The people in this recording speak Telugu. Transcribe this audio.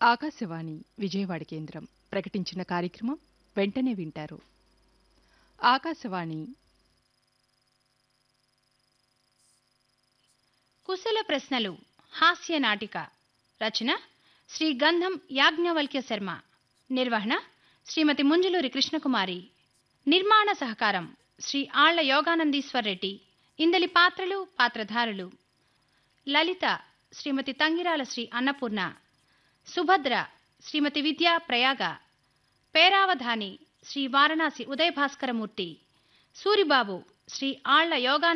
ఆకాశవాణి విజయవాడ కేంద్రం ప్రకటించిన కార్యక్రమం వెంటనే వింటారు ఆకాశవాణి కుశల ప్రశ్నలు హాస్య నాటిక రచన శ్రీ గంధం యాజ్ఞవల్క్య శర్మ నిర్వహణ శ్రీమతి ముంజలూరి కృష్ణకుమారి నిర్మాణ సహకారం శ్రీ ఆళ్ల యోగానందీశ్వర్ రెడ్డి ఇందలి పాత్రలు పాత్రధారులు లలిత శ్రీమతి తంగిరాల శ్రీ అన్నపూర్ణ సుభద్ర శ్రీమతి విద్యా ప్రయాగ పేరావధాని శ్రీ వారణాసి ఉదయభాస్కరమూర్తి సూరిబాబు శ్రీ ఆళ్ల యోగా